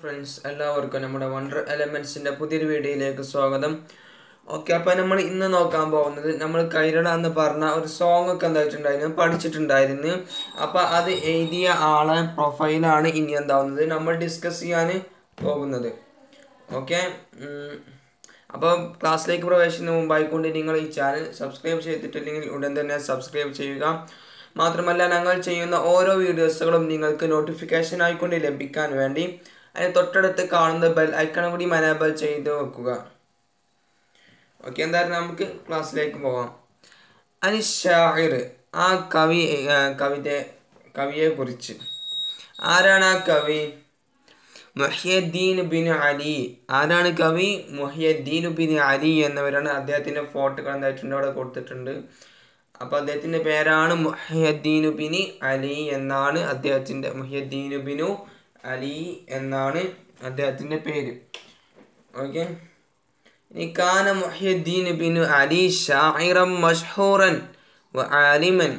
friends എല്ലാവർക്കും നമ്മുടെ wonder എലമെൻസിൻ്റെ പുതിയൊരു വീഡിയോയിലേക്ക് സ്വാഗതം ഓക്കെ അപ്പോൾ നമ്മൾ ഇന്ന് നോക്കാൻ പോകുന്നത് നമ്മൾ കൈരട എന്ന് പറഞ്ഞ ഒരു സോങ് ഒക്കെ എന്തായിട്ടുണ്ടായിരുന്നു പഠിച്ചിട്ടുണ്ടായിരുന്നു അപ്പോൾ അത് എഴുതിയ ആളെ പ്രൊഫൈലാണ് ഇനി എന്താവുന്നത് നമ്മൾ ഡിസ്കസ് ചെയ്യാൻ പോകുന്നത് ഓക്കെ അപ്പോൾ ക്ലാസ്സിലേക്ക് പ്രവേശിക്കുന്നതിന് മുമ്പായിക്കൊണ്ട് നിങ്ങൾ ഈ ചാനൽ സബ്സ്ക്രൈബ് ചെയ്തിട്ടില്ലെങ്കിൽ ഉടൻ തന്നെ സബ്സ്ക്രൈബ് ചെയ്യുക മാത്രമല്ല ഞങ്ങൾ ചെയ്യുന്ന ഓരോ വീഡിയോസുകളും നിങ്ങൾക്ക് നോട്ടിഫിക്കേഷൻ ആയിക്കൊണ്ട് ലഭിക്കാൻ വേണ്ടി അതിന് തൊട്ടടുത്ത് കാണുന്ന ബെൽ ഐക്കണും കൂടി മനേബിൾ ചെയ്ത് വെക്കുക ഓക്കെ എന്തായാലും നമുക്ക് ക്ലാസ്സിലേക്ക് പോകാം അനി ഷാഹിർ ആ കവി കവിത കവിയെ കുറിച്ച് ആരാണ് ആ കവി മുഹ്യദ്ദീൻ ബിൻ അലി ആരാണ് കവി മുഹ്യദ്ദീൻ ബിൻ അലി എന്നവരാണ് അദ്ദേഹത്തിൻ്റെ ഫോട്ടോകൾ എന്തായിട്ടുണ്ട് അവിടെ കൊടുത്തിട്ടുണ്ട് അപ്പോൾ അദ്ദേഹത്തിൻ്റെ പേരാണ് മുഹ്യദ്ദീൻ ബിൻ അലി എന്നാണ് അദ്ദേഹത്തിൻ്റെ മുഹ്യദ്ദീൻ ബിനു അലി എന്നാണ് അദ്ദേഹത്തിൻ്റെ പേര് ഓക്കെ ഇനി കാന മുഹ്യദ്ദീൻ ബിൻ അലി ഷാഇറം മഷ്ഹൂറൻ വ ആലിമൻ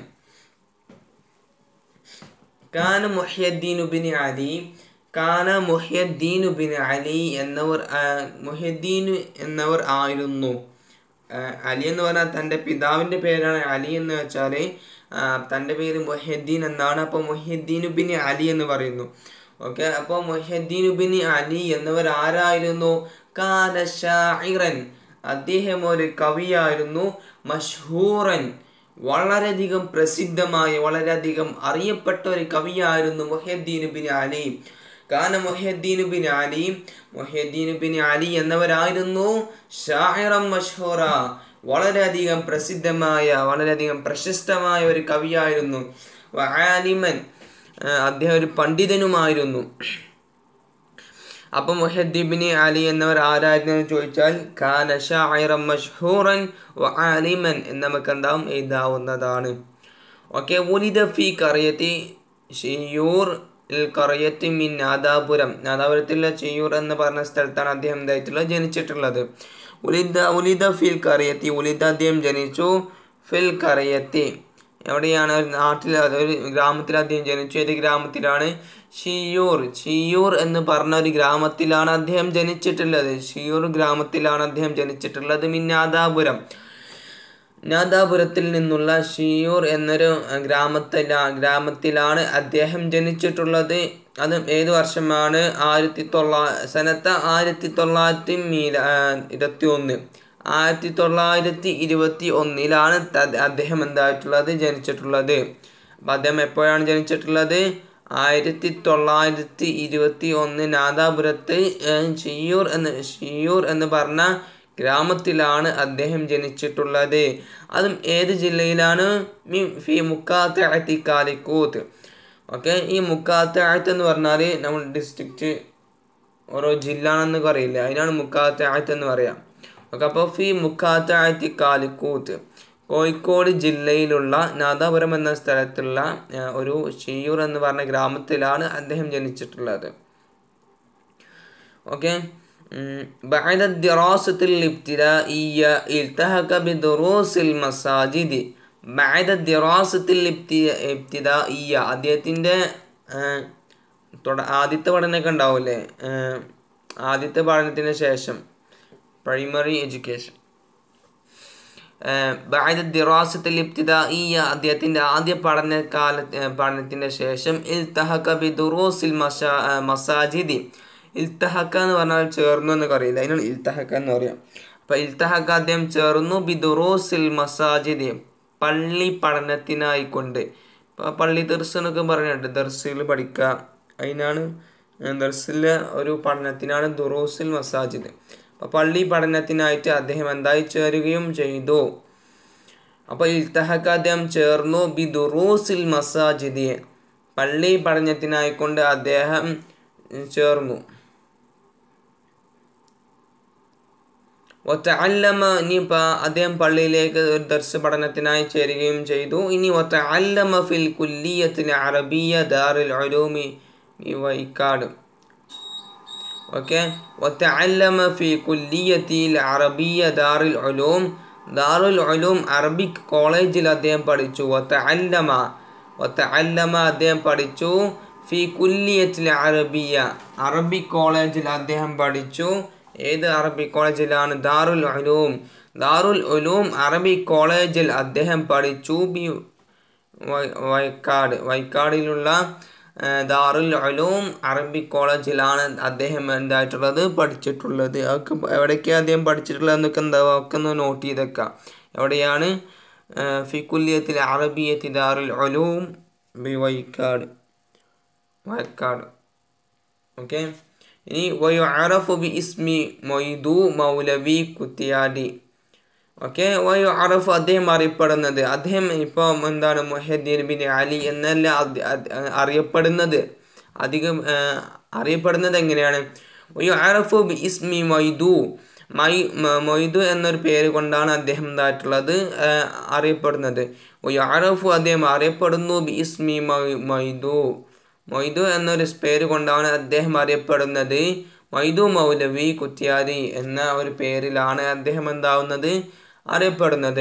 കാന മുഹ്യദ്ദീൻ ബിൻ അലി കാന മുഹ്യദ്ദീൻ ബിൻ അലി എന്നവർ മുഹ്യദ്ദീൻ എന്നവർ ആയിരുന്നു അലി എന്ന് പറഞ്ഞാൽ തൻ്റെ പിതാവിൻ്റെ പേരാണ് അലി എന്ന് വെച്ചാൽ തൻ്റെ പേര് മൊഹദ്ദീൻ എന്നാണ് അപ്പോൾ മൊഹദ്ദീൻ ബിൻ അലി എന്ന് പറയുന്നു ഓക്കെ അപ്പോൾ മൊഹദ്ദീൻ ബിൻ അലി എന്നിവർ ആരായിരുന്നു കാന ഷാഇറൻ അദ്ദേഹം ഒരു കവിയായിരുന്നു മഷ്ഹൂറൻ വളരെയധികം പ്രസിദ്ധമായ വളരെയധികം അറിയപ്പെട്ട ഒരു കവിയായിരുന്നു മൊഹദ്ദീൻ ബിൻ അലി കാന മൊഹദ്ദീൻ ബിൻ അലി മൊഹദ്ദീൻ ബിൻ അലി എന്നവരായിരുന്നു ഷാഹിറം മഷ്ഹൂറ വളരെയധികം പ്രസിദ്ധമായ വളരെയധികം പ്രശസ്തമായ ഒരു കവിയായിരുന്നു ആലിമൻ അദ്ദേഹം ഒരു പണ്ഡിതനുമായിരുന്നു അപ്പം മുഹദ്ദീബിൻ അലി എന്നവർ ആരായിരുന്നു എന്ന് ചോദിച്ചാൽ ഖാന ഷാഹിറം മഷ്ഹൂറൻ ആലിമൻ എന്ന് നമുക്ക് എന്താവും എഴുതാവുന്നതാണ് ഓക്കെ ഉലിദ ഫി കറിയത്തി ഷിയൂർ കറയത്ത് മിൻ നാദാപുരം നാദാപുരത്തിലെ ചെയ്യൂർ എന്ന് പറഞ്ഞ സ്ഥലത്താണ് അദ്ദേഹം എന്തായിട്ടുള്ളത് ജനിച്ചിട്ടുള്ളത് ഉലിദ ഉലിദ ഫിൽ കറിയത്തി ഉലിദ അദ്ദേഹം ജനിച്ചു ഫിൽ കറിയത്തി എവിടെയാണ് ഒരു നാട്ടിൽ ഒരു ഗ്രാമത്തിൽ അദ്ദേഹം ജനിച്ചു ഏത് ഗ്രാമത്തിലാണ് ഷിയൂർ ഷിയൂർ എന്ന് പറഞ്ഞ ഒരു ഗ്രാമത്തിലാണ് അദ്ദേഹം ജനിച്ചിട്ടുള്ളത് ഷിയൂർ ഗ്രാമത്തിലാണ് അദ്ദേഹം ജനിച്ചിട്ടുള്ളത് മിൻ നാദാപുരം നാദാപുരത്തിൽ നിന്നുള്ള ഷിയൂർ എന്നൊരു ഗ്രാമത്തിലാ ഗ്രാമത്തിലാണ് അദ്ദേഹം ജനിച്ചിട്ടുള്ളത് അത് ഏത് വർഷമാണ് ആയിരത്തി തൊള്ളാ സനത്ത ആയിരത്തി തൊള്ളായിരത്തി മീല ഇരുപത്തി ഒന്ന് ആയിരത്തി തൊള്ളായിരത്തി ഇരുപത്തി ഒന്നിലാണ് അദ്ദേഹം എന്തായിട്ടുള്ളത് ജനിച്ചിട്ടുള്ളത് അപ്പം അദ്ദേഹം എപ്പോഴാണ് ജനിച്ചിട്ടുള്ളത് ആയിരത്തി തൊള്ളായിരത്തി ഇരുപത്തി ഒന്ന് നാദാപുരത്ത് ഷിയൂർ എന്ന് ഷിയൂർ എന്ന് പറഞ്ഞ ഗ്രാമത്തിലാണ് അദ്ദേഹം ജനിച്ചിട്ടുള്ളത് അതും ഏത് ജില്ലയിലാണ് മി ഫി മുക്കാത്തി കാലിക്കൂത്ത് ഓക്കെ ഈ മുക്കാത്താഴത്ത് എന്ന് പറഞ്ഞാൽ നമ്മൾ ഡിസ്ട്രിക്റ്റ് ഓരോ ജില്ല ആണെന്ന് പറയില്ല അതിനാണ് മുക്കാത്താഴത്ത് എന്ന് പറയാം ഓക്കെ അപ്പോൾ ഫി മുക്കാത്താഴത്തി കാലിക്കൂത്ത് കോഴിക്കോട് ജില്ലയിലുള്ള നാദാപുരം എന്ന സ്ഥലത്തുള്ള ഒരു ഷിയൂർ എന്ന് പറഞ്ഞ ഗ്രാമത്തിലാണ് അദ്ദേഹം ജനിച്ചിട്ടുള്ളത് ഓക്കെ بعد الدراسة الابتدائية التحق بدروس المساجد بعد الدراسة الابتدائية അദ്ദേഹത്തിൻ്റെ ആദ്യത്തെ പഠനമൊക്കെ ഉണ്ടാവില്ലേ ആദ്യത്തെ പഠനത്തിന് ശേഷം പ്രൈമറി എഡ്യൂക്കേഷൻ ബാദ ദിറാസത്തിൽ ഇബ്തിദായിയ അദ്ദേഹത്തിൻ്റെ ആദ്യ പഠനകാല പഠനത്തിൻ്റെ ശേഷം ഇൽത്തഹക ബി ദുറൂസിൽ മസാ മസാജിദി ഇൽത്തഹക്ക എന്ന് പറഞ്ഞാൽ ചേർന്നു എന്നൊക്കെ അറിയില്ല അതിനാണ് ഇൽത്തഹക്ക എന്ന് പറയാം അപ്പോൾ ഇൽത്തഹക്ക അദ്ദേഹം ചേർന്നു ബി ദുറൂസിൽ മസാജിദ് പള്ളി പഠനത്തിനായിക്കൊണ്ട് ഇപ്പോൾ പള്ളി ദർസ് എന്നൊക്കെ പറഞ്ഞിട്ട് ദർസിൽ പഠിക്കുക അതിനാണ് ദർസിലെ ഒരു പഠനത്തിനാണ് ദുറൂസിൽ മസാജിദ് അപ്പോൾ പള്ളി പഠനത്തിനായിട്ട് അദ്ദേഹം എന്തായി ചേരുകയും ചെയ്തു അപ്പോൾ ഇൽത്തഹക്ക അദ്ദേഹം ചേർന്നു ബി ദുറൂസിൽ മസാജിദ് പള്ളി പഠനത്തിനായിക്കൊണ്ട് അദ്ദേഹം ചേർന്നു ഒത്തഅല്ലമ ഇനിയിപ്പോൾ അദ്ദേഹം പള്ളിയിലേക്ക് ഒരു ദർശ പഠനത്തിനായി ചേരുകയും ചെയ്തു ഇനി ഒത്തഅല്ലമ ഫിൽ കുല്ലിയത്തിൽ അറബിയ ദാറുൽ ഉലൂമി വൈക്കാട് ഓക്കെ ഒത്തഅല്ലമ ഫി കുല്ലിയത്തിൽ അറബിയ ദാറുൽ ഉലൂം ദാറുൽ ഉലൂം അറബിക് കോളേജിൽ അദ്ദേഹം പഠിച്ചു ഒത്തഅല്ലമ ഒത്തഅല്ലമ അദ്ദേഹം പഠിച്ചു ഫി കുല്ലിയത്തിൽ അറബിയ അറബി കോളേജിൽ അദ്ദേഹം പഠിച്ചു ഏത് അറബി കോളേജിലാണ് ദാറുൽ ഉലൂം ദാറുൽ ഉലൂം അറബി കോളേജിൽ അദ്ദേഹം പഠിച്ചു ബി വൈ- വൈക്കാട് വൈക്കാടിലുള്ള ആ, ദാറുൽ ഉലൂം അറബി കോളേജിലാണ് അദ്ദേഹം എന്തായിട്ടുള്ളത് പഠിച്ചിട്ടുള്ളത് അതൊക്കെ എവിടേക്കാണ് അദ്ദേഹം പഠിച്ചിട്ടുള്ളത് എന്നൊക്കെ എന്താ ഒക്കെ ഒന്ന് നോട്ട് ചെയ്തേക്കാം എവിടെയാണ് ആ, ഫി കുല്ലിയത്തിൽ അറബിയത്തി ദാറുൽ ഉലൂം ബി വൈക്കാട് വയക്കാട് ഓക്കെ ഇനി വയുഅറഫു ബി ഇസ്മി മൊയ്തു മൗലവി കുത്തിയാടി ഓക്കെ വയു അറഫ് അദ്ദേഹം അറിയപ്പെടുന്നത് അദ്ദേഹം ഇപ്പോൾ എന്താണ് മുഹദ്ദീൻ ബിൻ അലി എന്നല്ല അത് അത് അറിയപ്പെടുന്നത് അധികം ആ, അറിയപ്പെടുന്നത് എങ്ങനെയാണ് വയു അറഫു ബി ഇസ്മി മൊയ്തു മൈ മ- മൊയ്തു എന്നൊരു പേര് കൊണ്ടാണ് അദ്ദേഹം എന്തായിട്ടുള്ളത് ആ, അറിയപ്പെടുന്നത് വയു അറഫു അദ്ദേഹം അറിയപ്പെടുന്നു ബി ഇസ്മി മൊയ്- മൊയ്തു മൊയ്തു എന്നൊരു പേര് കൊണ്ടാണ് അദ്ദേഹം അറിയപ്പെടുന്നത് മൊയ്തു മൗലവി കുറ്റ്യാരി എന്ന ഒരു പേരിലാണ് അദ്ദേഹം എന്താവുന്നത് അറിയപ്പെടുന്നത്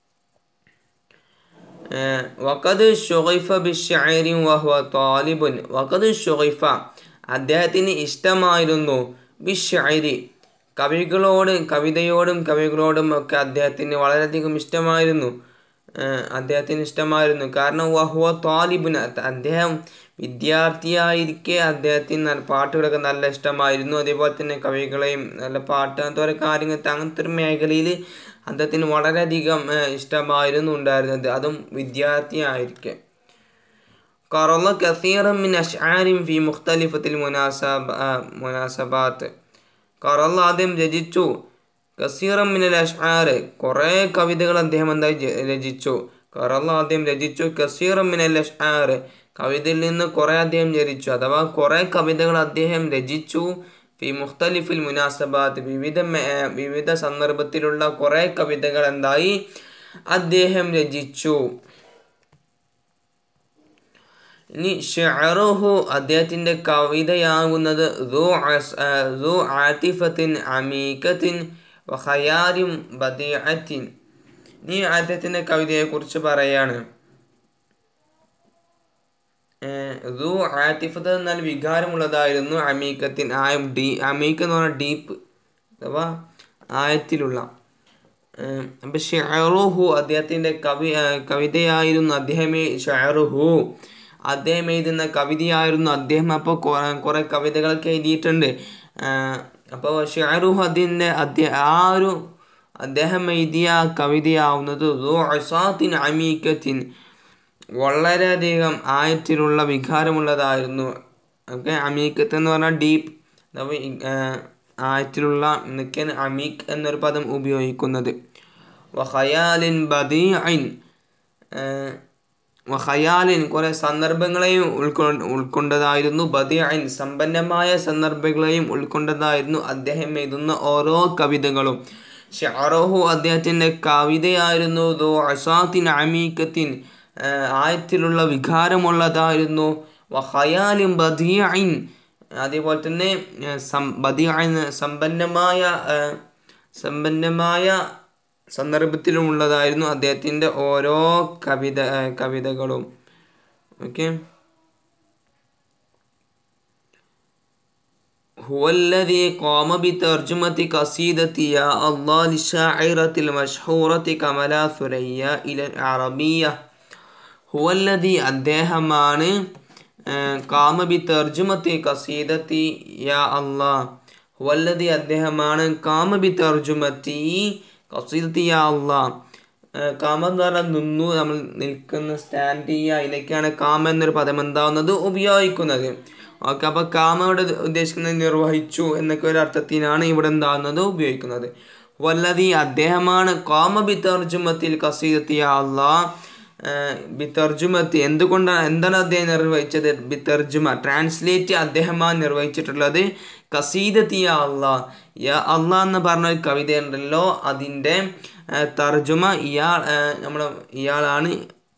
ഏഹ് വഖദ് ഷുഗൈഫ ബിശ്ശഅരി വഹുവ താലിബുൻ വഖദ് ഷുഗൈഫ അദ്ദേഹത്തിന് ഇഷ്ടമായിരുന്നു ബിശ്ശഅരി കവികളോട് കവിതയോടും കവികളോടും ഒക്കെ അദ്ദേഹത്തിന് വളരെയധികം ഇഷ്ടമായിരുന്നു ഏഹ് അദ്ദേഹത്തിന് ഇഷ്ടമായിരുന്നു കാരണം വഹുവ താലിബുൻ അദ്ദേഹം വിദ്യാർത്ഥിയായിരിക്കെ അദ്ദേഹത്തിന് നല്ല പാട്ടുകളൊക്കെ നല്ല ഇഷ്ടമായിരുന്നു അതേപോലെ തന്നെ കവികളെയും നല്ല പാട്ട് അങ്ങനത്തെ ഓരോ കാര്യങ്ങൾ അങ്ങനത്തെ ഒരു മേഖലയിൽ അദ്ദേഹത്തിന് വളരെയധികം ഏഹ് ഇഷ്ടമായിരുന്നു ഉണ്ടായിരുന്നത് അതും വിദ്യാർത്ഥിയായിരിക്കെ قرض كثيرا من أشعار في مختلفة المناسب مناسبات قرض ആദ്യം രചിച്ചു കസീറം മിനൽ അഷ്ആർ കുറേ കവിതകൾ അദ്ദേഹം എന്തായി ജ- രചിച്ചു കറല്ല ആദ്യം രചിച്ചു കസീറം മിനൽ അഷ്ആർ കവിതയിൽ നിന്ന് കുറേ അദ്ദേഹം രചിച്ചു അഥവാ കുറേ കവിതകൾ അദ്ദേഹം രചിച്ചു ഫി മുഖ്തലിഫിൽ മുനാസബാത്ത് വിവിധ മേ- വിവിധ സന്ദർഭത്തിലുള്ള കുറേ കവിതകൾ എന്തായി അദ്ദേഹം രചിച്ചു ഇനി ഷെഅറുഹു അദ്ദേഹത്തിൻ്റെ കവിതയാകുന്നത് ദു അസ്- ആ, ദു ആതിഫത്തിൻ അമീക്കത്തിൻ വഖയാരിം ബദിഅത്തിൻ ഇനി അദ്ദേഹത്തിൻ്റെ കവിതയെക്കുറിച്ച് പറയാണ് ദു ആതിഫത്ത് എന്നാൽ വികാരമുള്ളതായിരുന്നു അമീക്കത്തിൻ ആയം ഡീ അമീക്ക് എന്ന് പറഞ്ഞാൽ ഡീപ്പ് അഥവാ ആയത്തിലുള്ള ഏഹ് അപ്പൊ ഷെയറുഹു അദ്ദേഹത്തിൻ്റെ കവി ഏഹ് കവിതയായിരുന്നു അദ്ദേഹമേ ഷെയറുഹു അദ്ദേഹം എഴുതുന്ന കവിതയായിരുന്നു അദ്ദേഹം അപ്പോൾ കുറേ കവിതകളൊക്കെ എഴുതിയിട്ടുണ്ട് അപ്പോൾ ഷെയറുഹു അതിൻ്റെ അദ്ദേഹം ആ ഒരു അദ്ദേഹം എഴുതിയ ആ കവിതയാവുന്നത് ദു അസാത്തിൻ അമീക്കത്തിൻ വളരെയധികം ആയത്തിലുള്ള വികാരമുള്ളതായിരുന്നു ഓക്കെ അമീക്കത്ത് എന്ന് പറഞ്ഞാൽ ഡീപ്പ് അഥവാ ഈ- ഏഹ് ആയത്തിലുള്ള എന്നൊക്കെയാണ് അമീക്ക് എന്നൊരു പദം ഉപയോഗിക്കുന്നത് വഖയാലിൻ ബദീഇൻ ഏഹ് വഖയാലിൻ കുറേ സന്ദർഭങ്ങളെയും ഉൾക്കൊ ഉൾക്കൊണ്ടതായിരുന്നു ബദീഇൻ സമ്പന്നമായ സന്ദർഭങ്ങളെയും ഉൾക്കൊണ്ടതായിരുന്നു അദ്ദേഹം എഴുതുന്ന ഓരോ കവിതകളും ഷഅറഹു അദ്ദേഹത്തിൻ്റെ കവിതയായിരുന്നു ദോ അസാത്തിൻ അമീക്കത്തിൻ ഏഹ് ആയത്തിലുള്ള വികാരമുള്ളതായിരുന്നു വഖയാലിൻ ബദീഇൻ അതേപോലെ തന്നെ ഏഹ് സം ബദീഇൻ സമ്പന്നമായ ഏഹ് സമ്പന്നമായ സന്ദർഭത്തിലുമുള്ളതായിരുന്നു അദ്ദേഹത്തിൻ്റെ ഓരോ കവിത ഏഹ് കവിതകളും ഓക്കെ هو الذي قام بترجمة قصيدة يا الله للشاعرة المشهورة كملا ثريا إلى العربية هو الذي അദ്ദേഹമാണ് കാമ ബി തർജുമത്തി കസീദത്തി യാ അള്ളാ ഹുവല്ലതി അദ്ദേഹമാണ് കാമ ബി തർജുമത്തി കസീദത്തി യാ അള്ളാ കാമ എന്ന് പറഞ്ഞാൽ നിന്നു നമ്മൾ നിൽക്കുന്ന സ്റ്റാൻഡ് ചെയ്യുക അതിലേക്കാണ് കാമ എന്നൊരു പദം എന്താവുന്നത് ഉപയോഗിക്കുന്നത് ഓക്കെ അപ്പോൾ കാമ ഇവിടെ ഉദ്ദേശിക്കുന്നത് നിർവഹിച്ചു എന്നൊക്കെ ഒരു അർത്ഥത്തിനാണ് ഇവിടെ എന്താകുന്നത് ഉപയോഗിക്കുന്നത് വല്ലതി അദ്ദേഹമാണ് കാമ ബി തർജുമത്തിൽ കസീദത്തി യാ അള്ളാ ബിത്തർജുമത്ത് എന്തുകൊണ്ടാണ് എന്താണ് അദ്ദേഹം നിർവഹിച്ചത് ബിത്തർജുമ ട്രാൻസ്ലേറ്റ് അദ്ദേഹമാണ് നിർവഹിച്ചിട്ടുള്ളത് കസീദത്തി യാ അള്ളാ യാ അള്ളാ എന്ന് പറഞ്ഞ ഒരു കവിത ഉണ്ടല്ലോ അതിൻ്റെ തർജുമ ഇയാൾ നമ്മൾ ഇയാളാണ്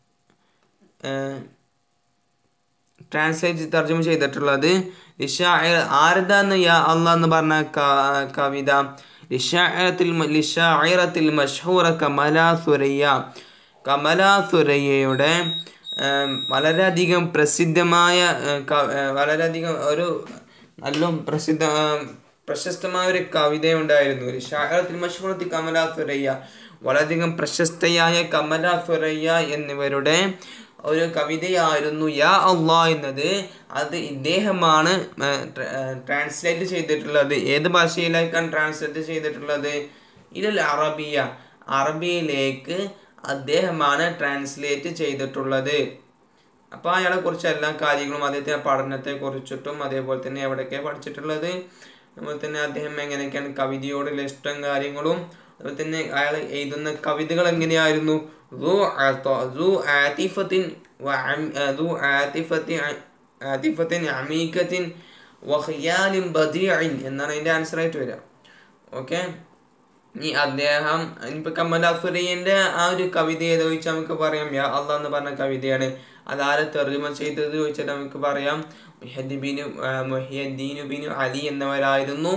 ട്രാൻസ്ലേറ്റ് തർജ്ജമ ചെയ്തിട്ടുള്ളത് ലിഷാഇർ ആരതാന്ന് യാ അള്ളാ എന്ന് പറഞ്ഞ ക- കവിത ലിഷാഇറത്തിൽ ലിഷാഇറത്തിൽ മഷ്ഹൂറ കമല സുരയ്യ കമല സുരയ്യയുടെ ഏം, വളരെയധികം പ്രസിദ്ധമായ ഏ, ക- ഏ, വളരെയധികം ഒരു നല്ല പ്രസിദ്ധ ആ, പ്രശസ്തമായ ഒരു കവിതയുണ്ടായിരുന്നു ഒരു ഷാഹത്തിൽ മഷൂറത്തി കമല സുരയ്യ വളരെയധികം പ്രശസ്തയായ കമല സുരയ്യ എന്നിവരുടെ ഒരു കവിതയായിരുന്നു യാ അള്ളാ എന്നത് അത് ഇദ്ദേഹമാണ് ട്രാൻസ്ലേറ്റ് ചെയ്തിട്ടുള്ളത് ഏത് ഭാഷയിലേക്കാണ് ട്രാൻസ്ലേറ്റ് ചെയ്തിട്ടുള്ളത് ഇതിൽ അറബിയ അറബിയിലേക്ക് അദ്ദേഹമാണ് ട്രാൻസ്ലേറ്റ് ചെയ്തിട്ടുള്ളത് അപ്പോൾ അയാളെ കുറിച്ച് എല്ലാ കാര്യങ്ങളും അദ്ദേഹത്തിൻ്റെ പഠനത്തെ കുറിച്ചിട്ടും അതേപോലെ തന്നെ എവിടെയൊക്കെ പഠിച്ചിട്ടുള്ളത് അതുപോലെ തന്നെ അദ്ദേഹം എങ്ങനെയൊക്കെയാണ് കവിതയോടുള്ള ഇഷ്ടം കാര്യങ്ങളും അതുപോലെ തന്നെ അയാൾ എഴുതുന്ന കവിതകൾ എങ്ങനെയായിരുന്നു ذو عط- ذو عاطفة وعم- ذو عاطفة عاطفة عميقة وخيال بديع എന്നാണ് അതിൻ്റെ ആൻസർ ആയിട്ട് വരിക ഓക്കെ ഇനി അദ്ദേഹം ഇനിയിപ്പോൾ കമൽ അഫുറിയൻ്റെ ആ ഒരു കവിത ഏതോ ചോദിച്ചാൽ നമുക്ക് പറയാം യാ അള്ളാഹ് എന്ന് പറഞ്ഞ കവിതയാണ് അതാരെ തെർജുമ ചെയ്തത് ചോദിച്ചാൽ നമുക്ക് പറയാം മുഹദ്ദിബിനു മുഹിയദ്ദീനുബിനു അലി എന്നിവരായിരുന്നു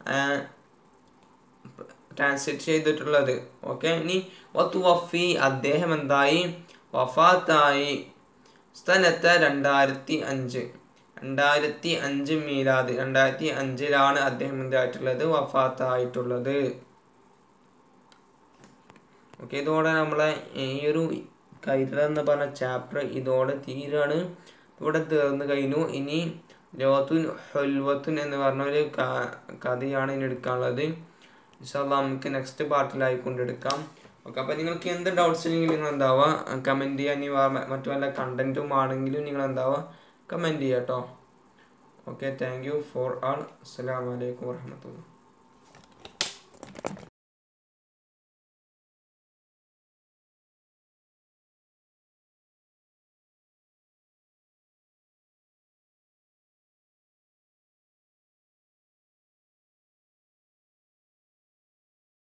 ട്രാൻസ്ലേറ്റ് ചെയ്തിട്ടുള്ളത് ഓക്കെ ഇനി വത്തു വഫി അദ്ദേഹം എന്തായി വഫാത്തായി സ്ഥലത്ത് രണ്ടായിരത്തി അഞ്ച് രണ്ടായിരത്തി അഞ്ച് മീലാദ് രണ്ടായിരത്തി അഞ്ചിലാണ് അദ്ദേഹം എന്തായിട്ടുള്ളത് വഫാത്തായിട്ടുള്ളത് ഓക്കെ ഇതോടെ നമ്മളെ ഈ ഒരു കൈത എന്ന് പറഞ്ഞ ചാപ്റ്റർ ഇതോടെ തീരാണ് ഇവിടെ തീർന്നു കഴിഞ്ഞു ഇനി ലോത്തുൻ ഹൊൽവത്തുൻ എന്ന് പറഞ്ഞ ഒരു ക- കഥയാണ് ഇനി എടുക്കാനുള്ളത് ഇൻഷാല്ല നമുക്ക് നെക്സ്റ്റ് പാർട്ടിലായി കൊണ്ടെടുക്കാം ഓക്കെ അപ്പോൾ നിങ്ങൾക്ക് എന്ത് ഡൗട്ട്സ് ഉണ്ടെങ്കിലും നിങ്ങൾ എന്താവുക കമൻറ്റ് ചെയ്യുക ഇനി വേ- മറ്റു വല്ല കണ്ടൻറ്റും ആണെങ്കിലും നിങ്ങൾ എന്താവുക കമൻറ്റ് ചെയ്യുക കേട്ടോ okay thank you for all അസ്സാം വലൈക്കും വർഹമത്തുള്ള